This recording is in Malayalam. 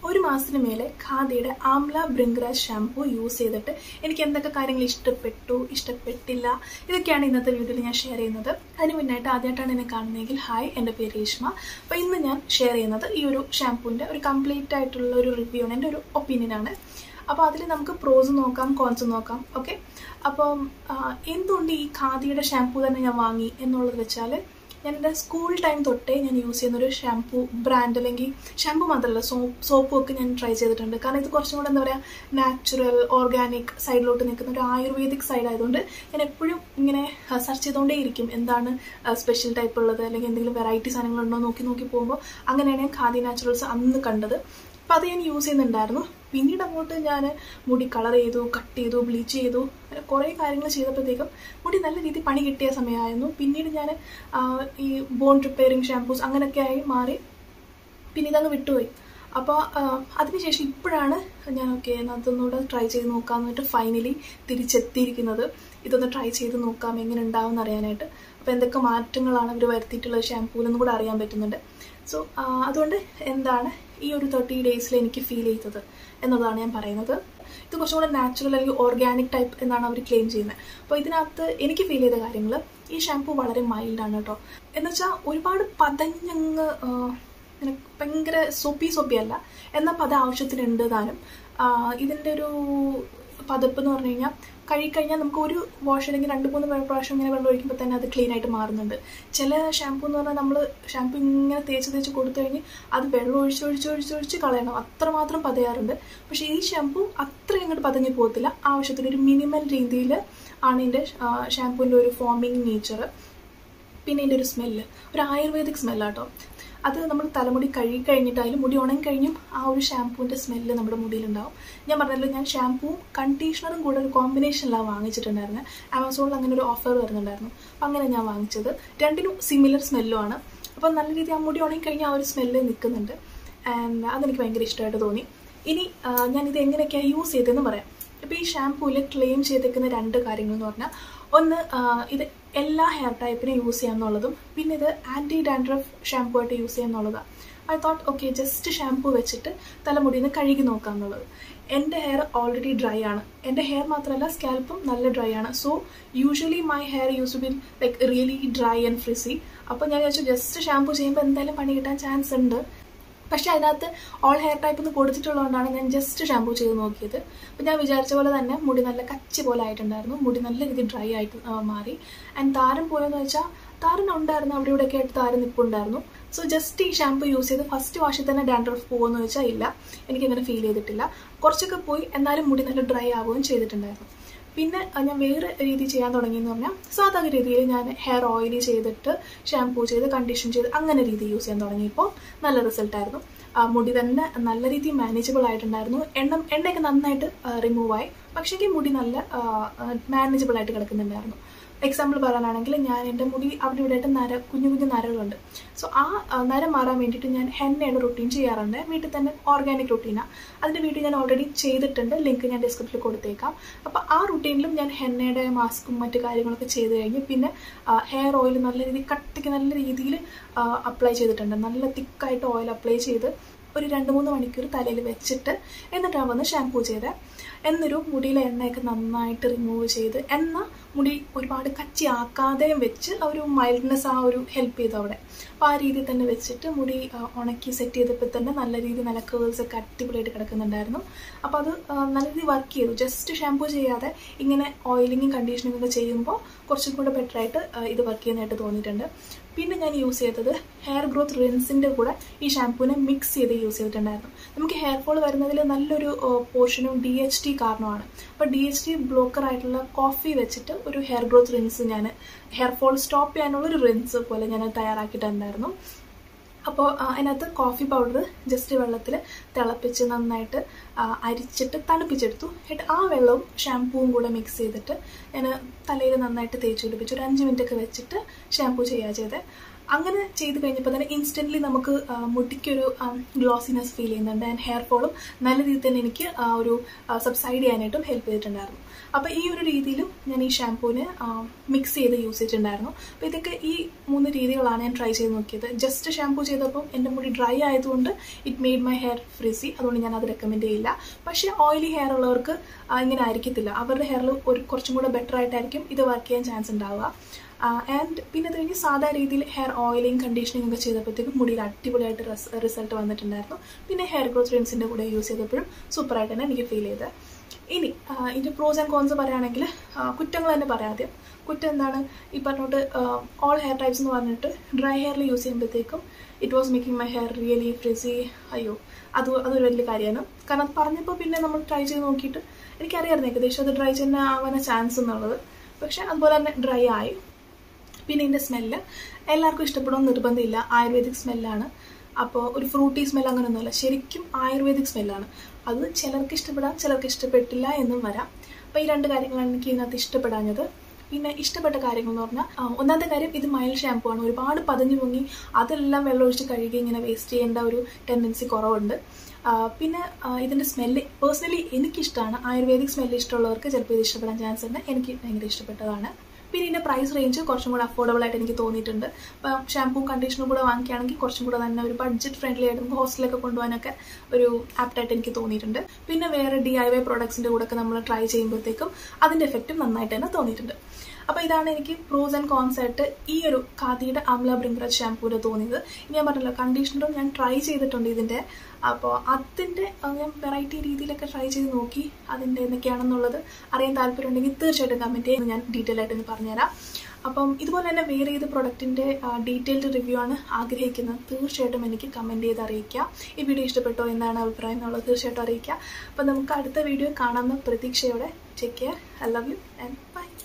ഒരു മാസത്തിന് മേലെ ഖാദിയുടെ ആംല ബ്രിങ്കരാജ് ഷാംപൂ യൂസ് ചെയ്തിട്ട് എനിക്ക് എന്തൊക്കെ കാര്യങ്ങൾ ഇഷ്ടപ്പെട്ടു ഇഷ്ടപ്പെട്ടില്ല ഇതൊക്കെയാണ് ഇന്നത്തെ വീഡിയോയിൽ ഞാൻ ഷെയർ ചെയ്യുന്നത് അതിന് മുന്നായിട്ട് ആദ്യമായിട്ടാണ് എന്നെ കാണുന്നതെങ്കിൽ ഹായ് എൻ്റെ പേര് രേഷ്മ അപ്പോൾ ഇന്ന് ഞാൻ ഷെയർ ചെയ്യുന്നത് ഈ ഒരു ഷാംപൂവിൻ്റെ ഒരു കംപ്ലീറ്റ് ആയിട്ടുള്ള ഒരു റിവ്യൂ ആണ് എൻ്റെ ഒരു ഒപ്പീനിയനാണ് അപ്പോൾ അതിൽ നമുക്ക് പ്രോസ് നോക്കാം കോൺസ് നോക്കാം ഓക്കെ അപ്പം ആ, എന്തുകൊണ്ട് ഈ ഖാദിയുടെ ഷാംപൂ തന്നെ ഞാൻ വാങ്ങി എന്നുള്ളത് വെച്ചാൽ ഞാൻ എൻ്റെ സ്കൂൾ ടൈം തൊട്ടേ ഞാൻ യൂസ് ചെയ്യുന്ന ഒരു ഷാംപൂ ബ്രാൻഡ് അല്ലെങ്കിൽ ഷാംപൂ മാത്രമല്ല സോപ്പ് സോപ്പും ഒക്കെ ഞാൻ ട്രൈ ചെയ്തിട്ടുണ്ട് കാരണം ഇത് കുറച്ചും കൂടെ എന്താ പറയുക നാച്ചുറൽ ഓർഗാനിക് സൈഡിലോട്ട് നിൽക്കുന്ന ഒരു ആയുർവേദിക് സൈഡ് ആയതുകൊണ്ട് ഞാൻ എപ്പോഴും ഇങ്ങനെ സെർച്ച് ചെയ്തുകൊണ്ടേ ഇരിക്കും എന്താണ് സ്പെഷ്യൽ ടൈപ്പ് ഉള്ളത് അല്ലെങ്കിൽ എന്തെങ്കിലും വെറൈറ്റി സാധനങ്ങളുണ്ടോ നോക്കി നോക്കി പോകുമ്പോൾ അങ്ങനെയാണ് ഞാൻ ഖാദി നാച്ചുറൽസ് അന്ന് കണ്ടത് അപ്പം അത് ഞാൻ യൂസ് ചെയ്യുന്നുണ്ടായിരുന്നു പിന്നീട് അങ്ങോട്ട് ഞാൻ മുടി കളർ ചെയ്തു കട്ട് ചെയ്തു ബ്ലീച്ച് ചെയ്തു അങ്ങനെ കുറേ കാര്യങ്ങൾ ചെയ്തപ്പോഴത്തേക്കും മുടി നല്ല രീതിയിൽ പണി കിട്ടിയ സമയമായിരുന്നു പിന്നീട് ഞാൻ ഈ ബോൺ റിപ്പയറിങ് ഷാംപൂസ് അങ്ങനെയൊക്കെ ആയി മാറി പിന്നെ ഇതങ്ങ് വിട്ടുപോയി അപ്പോൾ അതിനുശേഷം ഇപ്പോഴാണ് ഞാൻ ഓക്കെ അതൊന്നുകൂടെ ട്രൈ ചെയ്ത് നോക്കാമെന്ന് പറഞ്ഞിട്ട് ഫൈനലി തിരിച്ചെത്തിയിരിക്കുന്നത് ഇതൊന്ന് ട്രൈ ചെയ്ത് നോക്കാം എങ്ങനെ ഉണ്ടാവും അറിയാനായിട്ട് അപ്പോൾ എന്തൊക്കെ മാറ്റങ്ങളാണ് അവർ വരുത്തിയിട്ടുള്ളത് ഷാംപൂലെന്നും കൂടെ അറിയാൻ പറ്റുന്നുണ്ട് സോ അതുകൊണ്ട് എന്താണ് ഈ ഒരു തേർട്ടി ഡേയ്സിൽ എനിക്ക് ഫീൽ ചെയ്തത് എന്നതാണ് ഞാൻ പറയുന്നത് ഇത് കുറച്ചും കൂടെ നാച്ചുറൽ അല്ലെങ്കിൽ ഓർഗാനിക് ടൈപ്പ് എന്നാണ് അവർ ക്ലെയിം ചെയ്യുന്നത് അപ്പോൾ ഇതിനകത്ത് എനിക്ക് ഫീൽ ചെയ്ത കാര്യങ്ങൾ ഈ ഷാംപൂ വളരെ മൈൽഡാണ് കേട്ടോ എന്നുവെച്ചാൽ ഒരുപാട് പതഞ്ഞങ്ങ് ആ, ഇങ്ങനെ ഭയങ്കര സൊപ്പി സൊപ്പി അല്ല എന്നാൽ പത ആവശ്യത്തിനുണ്ട് താനും ആ, ഇതിൻ്റെ ഒരു പതപ്പ് എന്ന് പറഞ്ഞു കഴിഞ്ഞാൽ കഴുകിക്കഴിഞ്ഞാൽ നമുക്ക് ഒരു വാഷ് അല്ലെങ്കിൽ രണ്ട് മൂന്ന് പ്രാവശ്യം ഇങ്ങനെ വെള്ളം ഒഴിക്കുമ്പോൾ തന്നെ അത് ക്ലീൻ ആയിട്ട് മാറുന്നുണ്ട് ചില ഷാമ്പു എന്ന് പറഞ്ഞാൽ നമ്മൾ ഷാമ്പു ഇങ്ങനെ തേച്ച് തേച്ച് കൊടുത്തു കഴിഞ്ഞ് അത് വെള്ളം ഒഴിച്ച് ഒഴിച്ച് ഒഴിച്ച് ഒഴിച്ച് കളയണം അത്രമാത്രം പതയാറുണ്ട് പക്ഷേ ഈ ഷാമ്പു അത്രയും അങ്ങോട്ട് പതഞ്ഞു പോകത്തില്ല ആവശ്യത്തിന് ഒരു മിനിമൽ രീതിയിൽ ആണ് ഇതിൻ്റെ ഷാമ്പൂവിൻ്റെ ഒരു ഫോമിങ് നേച്ചർ പിന്നെ ഇതിൻ്റെ ഒരു സ്മെല്ല് ഒരു ആയുർവേദിക് സ്മെല്ലാട്ടോ അത് നമ്മൾ തലമുടി കഴുകി കഴിഞ്ഞിട്ടായാലും മുടി ഉണങ്ങി കഴിഞ്ഞും ആ ഒരു ഷാമ്പൂവിൻ്റെ സ്മെല്ല് നമ്മുടെ മുടിയിലുണ്ടാവും ഞാൻ പറഞ്ഞല്ലോ ഞാൻ ഷാമ്പൂവും കണ്ടീഷണറും കൂടെ ഒരു കോമ്പിനേഷനിലാണ് വാങ്ങിച്ചിട്ടുണ്ടായിരുന്നത് ആമസോണിൽ അങ്ങനെ ഒരു ഓഫർ വരുന്നുണ്ടായിരുന്നു അപ്പം അങ്ങനെ ഞാൻ വാങ്ങിച്ചത് രണ്ടിനും സിമിലർ സ്മെല്ലുമാണ് അപ്പം നല്ല രീതിയിൽ ആ മുടി ഉണങ്ങി കഴിഞ്ഞാൽ ആ ഒരു സ്മെല്ല് നിൽക്കുന്നുണ്ട് ആൻഡ് അതെനിക്ക് ഭയങ്കര ഇഷ്ടമായിട്ട് തോന്നി ഇനി ആ, ഞാനിത് എങ്ങനെയൊക്കെയാണ് യൂസ് ചെയ്തതെന്ന് പറയാം ഇപ്പോൾ ഈ ഷാമ്പൂവിൽ ക്ലെയിം ചെയ്തേക്കുന്ന രണ്ട് കാര്യങ്ങൾ എന്ന് പറഞ്ഞാൽ ഒന്ന് ആ, ഇത് എല്ലാ ഹെയർ ടൈപ്പിനും യൂസ് ചെയ്യാമെന്നുള്ളതും പിന്നെ ഇത് ആൻറ്റി ഡാൻഡ്രഫ് ഷാമ്പൂ ആയിട്ട് യൂസ് ചെയ്യാമെന്നുള്ളതാണ് I thought okay just shampoo വെച്ചിട്ട് തലമുടിയിൽ നിന്ന് കഴുകി നോക്കാം എന്നുള്ളത് എൻ്റെ ഹെയർ ഓൾറെഡി ഡ്രൈ ആണ് എൻ്റെ ഹെയർ മാത്രമല്ല സ്കാൽപ്പും നല്ല ഡ്രൈ ആണ് so usually my hair use to be like really dry and frizzy അപ്പോൾ ഞാൻ വിചാരിച്ചു ജസ്റ്റ് ഷാമ്പൂ ചെയ്യുമ്പോൾ എന്തായാലും പണി കിട്ടാൻ ചാൻസ് ഉണ്ട് പക്ഷേ അതിനകത്ത് ഓൾ ഹെയർ ടൈപ്പ് എന്ന് കൊടുത്തിട്ടുള്ളതുകൊണ്ടാണ് ഞാൻ ജസ്റ്റ് ഷാമ്പൂ ചെയ്ത് നോക്കിയത് അപ്പം ഞാൻ വിചാരിച്ച പോലെ തന്നെ മുടി നല്ല കച്ചി പോലെ ആയിട്ടുണ്ടായിരുന്നു മുടി നല്ല രീതിയിൽ ഡ്രൈ ആയിട്ട് ആ, മാറി ആൻഡ് താരൻ പോയെന്ന് വെച്ചാൽ താരനുണ്ടായിരുന്നു അവിടെ ഇവിടെയൊക്കെ ആയിട്ട് താരൻ നിൽപ്പുണ്ടായിരുന്നു സോ ജസ്റ്റ് ഈ ഷാമ്പൂ യൂസ് ചെയ്ത് ഫസ്റ്റ് വാഷിൽ തന്നെ ഡാൻഡ്രഫ് പോകുമെന്ന് വെച്ചാൽ ഇല്ല എനിക്കങ്ങനെ ഫീൽ ചെയ്തിട്ടില്ല കുറച്ചൊക്കെ പോയി എന്നാലും മുടി നല്ല ഡ്രൈ ആവുകയും ചെയ്തിട്ടുണ്ടായിരുന്നു പിന്നെ അഹ് ഞാൻ വേറെ രീതി ചെയ്യാൻ തുടങ്ങിയെന്ന് പറഞ്ഞാൽ സാധാരണ രീതിയിൽ ഞാൻ ഹെയർ ഓയിലി ചെയ്തിട്ട് ഷാംപൂ ചെയ്ത് കണ്ടീഷൻ ചെയ്ത് അങ്ങനെ രീതി യൂസ് ചെയ്യാൻ തുടങ്ങിയപ്പോൾ നല്ല റിസൾട്ടായിരുന്നു ആ മുടി തന്നെ നല്ല രീതിയിൽ മാനേജബിൾ ആയിട്ടുണ്ടായിരുന്നു എണ്ണ എണ്ണയൊക്കെ നന്നായിട്ട് റിമൂവ് ആയി പക്ഷേ മുടി നല്ല മാനേജബിൾ ആയിട്ട് കിടക്കുന്നുണ്ടായിരുന്നു എക്സാമ്പിൾ പറയാനാണെങ്കിൽ ഞാൻ എൻ്റെ മുടി അവിടെ ഇവിടെ ആയിട്ട് നര കുഞ്ഞു കുഞ്ഞു നരകളുണ്ട് സോ ആ ആ, നര മാറാൻ വേണ്ടിയിട്ട് ഞാൻ ഹെന്നയുടെ റുട്ടീൻ ചെയ്യാറുണ്ട് വീട്ടിൽ തന്നെ ഓർഗാനിക് റുട്ടീനാണ് അതിൻ്റെ വീഡിയോ ഞാൻ ഓൾറെഡി ചെയ്തിട്ടുണ്ട് ലിങ്ക് ഞാൻ ഡിസ്ക്രിപ്ഷനിൽ കൊടുത്തേക്കാം അപ്പോൾ ആ റുട്ടീനിലും ഞാൻ ഹെന്നയുടെ മാസ്കും മറ്റു കാര്യങ്ങളൊക്കെ ചെയ്ത് കഴിഞ്ഞ് പിന്നെ ഹെയർ ഓയിൽ നല്ല രീതിയിൽ കട്ടിക്ക് നല്ല രീതിയിൽ അപ്ലൈ ചെയ്തിട്ടുണ്ട് നല്ല തിക്കായിട്ട് ഓയിൽ അപ്ലൈ ചെയ്ത് ഒരു രണ്ട് മൂന്ന് മണിക്കൂർ തലയിൽ വെച്ചിട്ട് എന്നിട്ടാണ് വന്ന് ഷാംപൂ ചെയ്തത് എന്നൊരു മുടിയിലെ എണ്ണയൊക്കെ നന്നായിട്ട് റിമൂവ് ചെയ്ത് എണ്ണ മുടി ഒരുപാട് കച്ചി ആക്കാതെയും വെച്ച് ആ ഒരു മൈൽഡ്നെസ് ആ ഒരു ഹെൽപ്പ് ചെയ്തു അവിടെ അപ്പോൾ ആ രീതിയിൽ തന്നെ വെച്ചിട്ട് മുടി ആ, ഉണക്കി സെറ്റ് ചെയ്തപ്പോൾ തന്നെ നല്ല രീതിയിൽ നല്ല കേൾസ് ഒക്കെ അടിപൊളിയായിട്ട് കിടക്കുന്നുണ്ടായിരുന്നു അപ്പോൾ അത് ആ, നല്ല രീതിയിൽ വർക്ക് ചെയ്തു ജസ്റ്റ് ഷാംപൂ ചെയ്യാതെ ഇങ്ങനെ ഓയിലിങ്ങും കണ്ടീഷനിങ്ങും ഒക്കെ ചെയ്യുമ്പോൾ കുറച്ചും കൂടെ ബെറ്റർ ആയിട്ട് ആ, ഇത് വർക്ക് ചെയ്യുന്നതായിട്ട് തോന്നിയിട്ടുണ്ട് പിന്നെ ഞാൻ യൂസ് ചെയ്തത് ഹെയർ ഗ്രോത്ത് റിൻസിൻ്റെ കൂടെ ഈ ഷാംപൂനെ മിക്സ് ചെയ്ത് യൂസ് ചെയ്തിട്ടുണ്ടായിരുന്നു നമുക്ക് ഹെയർ ഫോൾ വരുന്നതിൽ നല്ലൊരു പോർഷനും ഡി എച്ച് ടി കാരണമാണ് അപ്പോൾ ഡി എച്ച് ടി ബ്ലോക്കർ ആയിട്ടുള്ള കോഫി വെച്ചിട്ട് ഒരു ഹെയർ ഗ്രോത്ത് റിൻസ് ഞാൻ ഹെയർ ഫോൾ സ്റ്റോപ്പ് ചെയ്യാനുള്ള ഒരു റിൻസ് പോലെ ഞാൻ തയ്യാറാക്കിയിട്ടുണ്ടായിരുന്നു അപ്പോൾ അതിനകത്ത് കോഫി പൗഡർ ജസ്റ്റ് വെള്ളത്തിൽ തിളപ്പിച്ച് നന്നായിട്ട് ആ, അരിച്ചിട്ട് തണുപ്പിച്ചെടുത്തു എന്നിട്ട് ആ വെള്ളവും ഷാമ്പൂവും കൂടെ മിക്സ് ചെയ്തിട്ട് ഞാൻ തലയിൽ നന്നായിട്ട് തേച്ച് പിടിപ്പിച്ചു ഒരു അഞ്ച് മിനിറ്റ് ഒക്കെ വെച്ചിട്ട് ഷാമ്പൂ ചെയ്യുക ചെയ്തത് അങ്ങനെ ചെയ്ത് കഴിഞ്ഞപ്പോൾ തന്നെ ഇൻസ്റ്റൻ്റ്ലി നമുക്ക് ആ, മുടിക്കൊരു ഗ്ലോസിനെസ് ഫീൽ ചെയ്യുന്നുണ്ട് ആൻഡ് ഹെയർ ഫോളും നല്ല രീതിയിൽ തന്നെ എനിക്ക് ആ ഒരു സബ്സൈഡ് ചെയ്യാനായിട്ടും ഹെൽപ്പ് ചെയ്തിട്ടുണ്ടായിരുന്നു അപ്പോൾ ഈ ഒരു രീതിയിലും ഞാൻ ഈ ഷാമ്പൂവിന് മിക്സ് ചെയ്ത് യൂസ് ചെയ്തിട്ടുണ്ടായിരുന്നു അപ്പോൾ ഇതൊക്കെ ഈ മൂന്ന് രീതികളാണ് ഞാൻ ട്രൈ ചെയ്ത് നോക്കിയത് ജസ്റ്റ് ഷാമ്പൂ ചെയ്തപ്പോൾ എൻ്റെ മുടി ഡ്രൈ ആയതുകൊണ്ട് it made my hair frizzy അതുകൊണ്ട് ഞാൻ അത് റെക്കമെൻഡ് ചെയ്യില്ല പക്ഷേ ഓയിലി ഹെയർ ഉള്ളവർക്ക് ആ, ഇങ്ങനെ ആയിരിക്കത്തില്ല അവരുടെ ഹെയറിൽ ഒരു കുറച്ചും കൂടെ ബെറ്റർ ആയിട്ടായിരിക്കും ഇത് വർക്ക് ചെയ്യാൻ ചാൻസ് ഉണ്ടാവുക ആൻഡ് പിന്നെ അത് കഴിഞ്ഞ് സാധാ രീതിയിൽ ഹെയർ ഓയിലിംഗ് കണ്ടീഷനിങ് ഒക്കെ ചെയ്തപ്പോഴത്തേക്കും മുടിയിൽ അടിപൊളിയായിട്ട് റിസൾട്ട് വന്നിട്ടുണ്ടായിരുന്നു പിന്നെ ഹെയർ ഗ്രോത്ത് ഡ്രിങ്ക്സിൻ്റെ കൂടെ യൂസ് ചെയ്തപ്പോഴും സൂപ്പറായിട്ട് തന്നെ എനിക്ക് ഫീൽ ചെയ്തത് ഇനി ആ, ഇതിൻ്റെ പ്രോസ് ആൻഡ് കോൺസ് പറയുകയാണെങ്കിൽ ആ, കുറ്റങ്ങൾ തന്നെ പറയാം ആദ്യം കുറ്റം എന്താണ് ഈ പറഞ്ഞോട്ട് ഓൾ ഹെയർ ടൈപ്സ് എന്ന് പറഞ്ഞിട്ട് ഡ്രൈ ഹെയറിൽ യൂസ് ചെയ്യുമ്പോഴത്തേക്കും it was making my hair really frizzy അയ്യോ അത് അതൊരു വലിയ കാര്യമാണ് കാരണം അത് പറഞ്ഞപ്പോൾ പിന്നെ നമ്മൾ ട്രൈ ചെയ്ത് നോക്കിയിട്ട് എനിക്കറിയാമായിരുന്നു ഏകദേശം അത് ഡ്രൈ തന്നെ ആവാൻ ചാൻസ് എന്നുള്ളത് പക്ഷെ അതുപോലെ തന്നെ ഡ്രൈ ആയി പിന്നെ ഇതിൻ്റെ സ്മെല്ല് എല്ലാവർക്കും ഇഷ്ടപ്പെടുമെന്ന് നിർബന്ധമില്ല ആയുർവേദിക് സ്മെല്ലാണ് അപ്പോൾ ഒരു ഫ്രൂട്ടി സ്മെൽ അങ്ങനെയൊന്നുമല്ല ശരിക്കും ആയുർവേദിക് സ്മെല്ലാണ് അത് ചിലർക്ക് ഇഷ്ടപ്പെടാം ചിലർക്ക് ഇഷ്ടപ്പെട്ടില്ല എന്നും വരാം അപ്പോൾ ഈ രണ്ട് കാര്യങ്ങളാണ് എനിക്ക് ഇതിനകത്ത് ഇഷ്ടപ്പെടാഞ്ഞത് പിന്നെ ഇഷ്ടപ്പെട്ട കാര്യങ്ങൾ എന്ന് പറഞ്ഞാൽ ആ, ഒന്നാമത്തെ കാര്യം ഇത് മൈൽ ഷാമ്പു ആണ് ഒരുപാട് പതഞ്ഞു പൊങ്ങി അതെല്ലാം വെള്ളമൊഴിച്ച് കഴുകി ഇങ്ങനെ വേസ്റ്റ് ചെയ്യേണ്ട ഒരു ടെൻഡൻസി കുറവുണ്ട് ആ, പിന്നെ ആ, ഇതിൻ്റെ സ്മെല്ല് പേഴ്സണലി എനിക്കിഷ്ടമാണ് ആയുർവേദിക് സ്മെല്ല് ഇഷ്ടമുള്ളവർക്ക് ചിലപ്പോൾ ഇത് ഇഷ്ടപ്പെടാൻ ചാൻസ് ഉണ്ട് എനിക്ക് ഭയങ്കര ഇഷ്ടപ്പെട്ടതാണ് പിന്നെ ഇതിൻ്റെ പ്രൈസ് റേഞ്ച് കുറച്ചും കൂടെ അഫോർഡബിൾ ആയിട്ട് എനിക്ക് തോന്നിയിട്ടുണ്ട് അപ്പം ഷാമ്പൂ കണ്ടീഷണർ കൂടെ വാങ്ങിക്കുകയാണെങ്കിൽ കുറച്ചും കൂടെ തന്നെ ഒരു ബഡ്ജറ്റ് ഫ്രണ്ട്ലി ആയിട്ട് നമുക്ക് ഹോസ്റ്റലൊക്കെ കൊണ്ടുപോകാനൊക്കെ ഒരു ആപ്റ്റായിട്ട് എനിക്ക് തോന്നിയിട്ടുണ്ട് പിന്നെ വേറെ ഡി ഐ വൈ പ്രോഡക്ട്സിൻ്റെ കൂടെ ഒക്കെ നമ്മൾ ട്രൈ ചെയ്യുമ്പോഴത്തേക്കും അതിൻ്റെ എഫക്റ്റും നന്നായിട്ട് തന്നെ തോന്നിയിട്ടുണ്ട് അപ്പോൾ ഇതാണ് എനിക്ക് പ്രോസ് ആൻഡ് കോൺസ് ആയിട്ട് ഈ ഒരു ഖാദിയുടെ അംല ബ്രിംഗ്രാജ് ഷാമ്പൂവിൽ തോന്നിയത് ഇനി ഞാൻ പറഞ്ഞല്ലോ കണ്ടീഷണറും ഞാൻ ട്രൈ ചെയ്തിട്ടുണ്ട് ഇതിൻ്റെ അപ്പോൾ അതിൻ്റെ അഹ് ഞാൻ വെറൈറ്റി രീതിയിലൊക്കെ ട്രൈ ചെയ്ത് നോക്കി അതിൻ്റെ എന്തൊക്കെയാണെന്നുള്ളത് അറിയാൻ താല്പര്യമുണ്ടെങ്കിൽ തീർച്ചയായിട്ടും കമൻറ്റ് ചെയ്യുന്നത് ഞാൻ ഡീറ്റെയിൽ ആയിട്ട് ഒന്ന് പറഞ്ഞുതരാം അപ്പം ഇതുപോലെ തന്നെ വേറെ ഏത് പ്രൊഡക്റ്റിൻ്റെ ഡീറ്റെയിൽഡ് റിവ്യൂ ആണ് ആഗ്രഹിക്കുന്നത് തീർച്ചയായിട്ടും എനിക്ക് കമൻറ്റ് ചെയ്ത് അറിയിക്കുക ഈ വീഡിയോ ഇഷ്ടപ്പെട്ടോ എന്താണ് അഭിപ്രായം എന്നുള്ളത് തീർച്ചയായിട്ടും അറിയിക്കുക അപ്പം നമുക്ക് അടുത്ത വീഡിയോ കാണാമെന്ന പ്രതീക്ഷയോടെ take care I love you and by